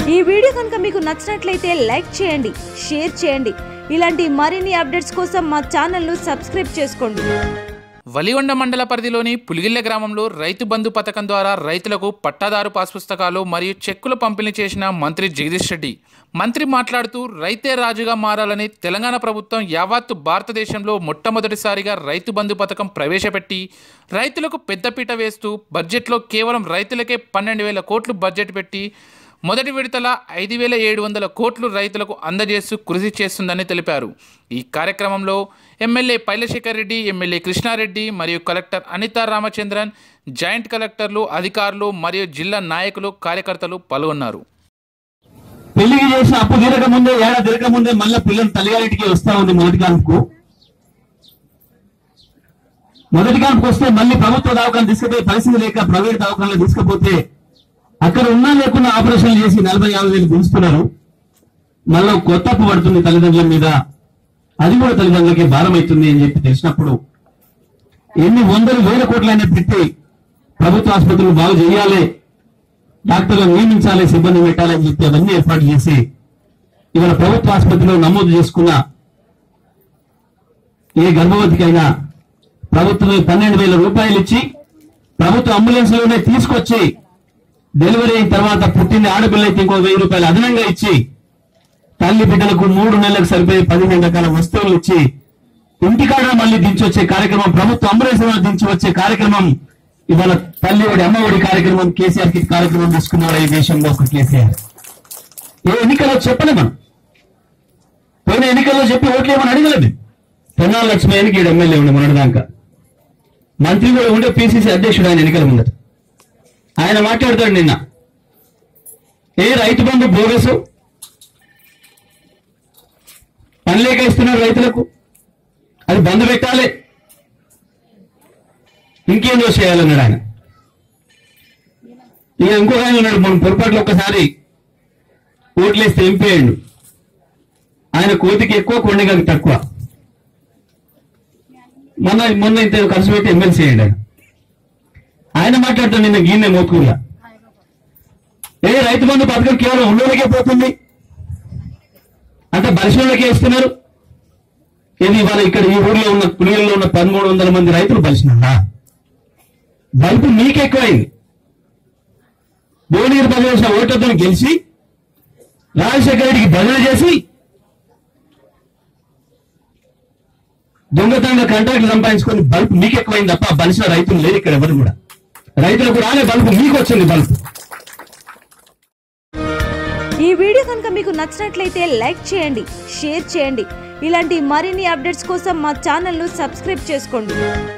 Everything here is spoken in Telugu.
ఈ వీడియో కనుక మీకు నచ్చినట్లయితే లైక్ చేయండి షేర్ చేయండి ఇలాంటి మరిన్ని అప్డేట్స్ కోసం మా ఛానల్ను సబ్స్క్రైబ్ చేసుకోండి వలిగొండ మండల పరిధిలోని పులిగిల్ల గ్రామంలో రైతు బంధు పథకం ద్వారా రైతులకు పట్టాదారు పాస్ పుస్తకాలు మరియు చెక్కులు పంపిణీ చేసిన మంత్రి జగదీష్ రెడ్డి మంత్రి మాట్లాడుతూ రైతే రాజుగా మారాలని తెలంగాణ ప్రభుత్వం యావత్తు భారతదేశంలో మొట్టమొదటిసారిగా రైతు బంధు పథకం ప్రవేశపెట్టి రైతులకు పెద్దపీట వేస్తూ బడ్జెట్లో కేవలం రైతులకే పన్నెండు వేల కోట్లు బడ్జెట్ పెట్టి మొదటి విడతల ఐదు వేల ఏడు వందల కోట్లు రైతులకు అందజేస్తూ కృషి చేస్తుందని తెలిపారు ఈ కార్యక్రమంలో ఎమ్మెల్యే పైలశేఖర్ రెడ్డి ఎమ్మెల్యే కృష్ణారెడ్డి మరియు కలెక్టర్ అనితా రామచంద్రన్ జాయింట్ కలెక్టర్లు అధికారులు మరియు జిల్లా నాయకులు కార్యకర్తలు పాల్గొన్నారు పెళ్లికి చేసి అప్పు తీరక ముందే ఏడా తిరగక ముందే మళ్ళీ పిల్లలు తల్లిగారింటికి వస్తా ఉంది మొదటి కాన్పుకు మొదటి కాన్పుకు వస్తే మళ్ళీ ప్రభుత్వ దవాఖాన తీసుకుపోయి పరిస్థితి లేక ప్రైవేట్ దవాఖానలో తీసుకుపోతే అక్కడ ఉన్నా లేకున్నా ఆపరేషన్ చేసి నలభై యాభై వేలు గుంజుతున్నారు మళ్ళీ కొత్త అప్పు పడుతుంది తల్లిదండ్రుల మీద అది కూడా తల్లిదండ్రులకి భారం అవుతుంది అని చెప్పి తెలిసినప్పుడు ఎన్ని వందలు వేల కోట్లైనా పెట్టి ప్రభుత్వ ఆసుపత్రులు బాగు చేయాలి డాక్టర్లను నియమించాలి సిబ్బంది పెట్టాలి అని చెప్పి అవన్నీ ఏర్పాటు చేసి ఇవాళ ప్రభుత్వ ఆసుపత్రిలో నమోదు చేసుకున్న ఏ గర్భవతికైనా ప్రభుత్వం పన్నెండు వేల రూపాయలు ఇచ్చి ప్రభుత్వ అంబులెన్స్ లోనే తీసుకొచ్చి డెలివరీ అయిన తర్వాత పుట్టిన ఆడపిల్ల అయితే ఇంకో వెయ్యి రూపాయలు అదనంగా ఇచ్చి తల్లి బిడ్డలకు మూడు నెలలకు సరిపోయే పదిహేను రకాల వస్తువులు ఇచ్చి ఇంటికాడ మళ్ళీ దించి వచ్చే కార్యక్రమం ప్రభుత్వ అంబులెన్స్ లో దించి వచ్చే కార్యక్రమం ఇవాళ తల్లి ఒడి అమ్మ ఒడి కార్యక్రమం కేసీఆర్ కి కార్యక్రమం తీసుకున్నాడు ఈ దేశంలో ఒక కేసీఆర్ ఏ ఎన్నికల్లో చెప్పలే మనం పోయిన ఎన్నికల్లో చెప్పి ఓట్లు ఏమని అడగలేదు పొన్నాల లక్ష్మయ్యకి ఈడు ఎమ్మెల్యే ఉండే మొన్నటిదాకా మంత్రి కూడా ఉండే పిసిసి అధ్యక్షుడు ఆయన ఎన్నికల ముందట ఆయన మాట్లాడతాడు నిన్న ఏ రైతు బంధు బోగసు పని లేక ఇస్తున్నారు రైతులకు అది బంద్ పెట్టాలి ఇంకేందో చేయాలన్నాడు ఆయన ఇక ఇంకొక ఆయన ఉన్నాడు మనం పొరపాట్లు ఒక్కసారి ఓట్లేస్తే ఎంపేయండు ఆయన కోతికి ఎక్కువ కొండగకి తక్కువ మొన్న మొన్న ఇంత ఖర్చు పెట్టి ఎమ్మెల్సీ అయ్యండి ఆయన ఆయన మాట్లాడుతాడు నిన్న గీనే మోతుకులా ఏ రైతు బంధు పథకం కేవలం ఉన్నోళ్ళకే పోతుంది అంటే బలిసినోళ్ళకే ఇస్తున్నారు ఇది ఇవాళ ఇక్కడ ఈ ఊర్లో ఉన్న పులిలో ఉన్న పదమూడు వందల మంది రైతులు బలిసినారా బల్బు మీకు ఎక్కువైంది భువనగిరి ప్రదేశ ఓటర్తో గెలిచి రాజశేఖర రెడ్డికి బదిలీ చేసి దొంగతనంగా కాంట్రాక్ట్లు సంపాదించుకొని బల్బు మీకు ఎక్కువైంది తప్ప బలిసిన రైతులు లేరు ఇక్కడ ఎవరు కూడా రైతులకు రాలే బల్బు మీకు వచ్చింది బల్బు ఈ వీడియో కనుక మీకు నచ్చినట్లయితే లైక్ చేయండి షేర్ చేయండి ఇలాంటి మరిన్ని అప్డేట్స్ కోసం మా ఛానల్ను సబ్స్క్రైబ్ చేసుకోండి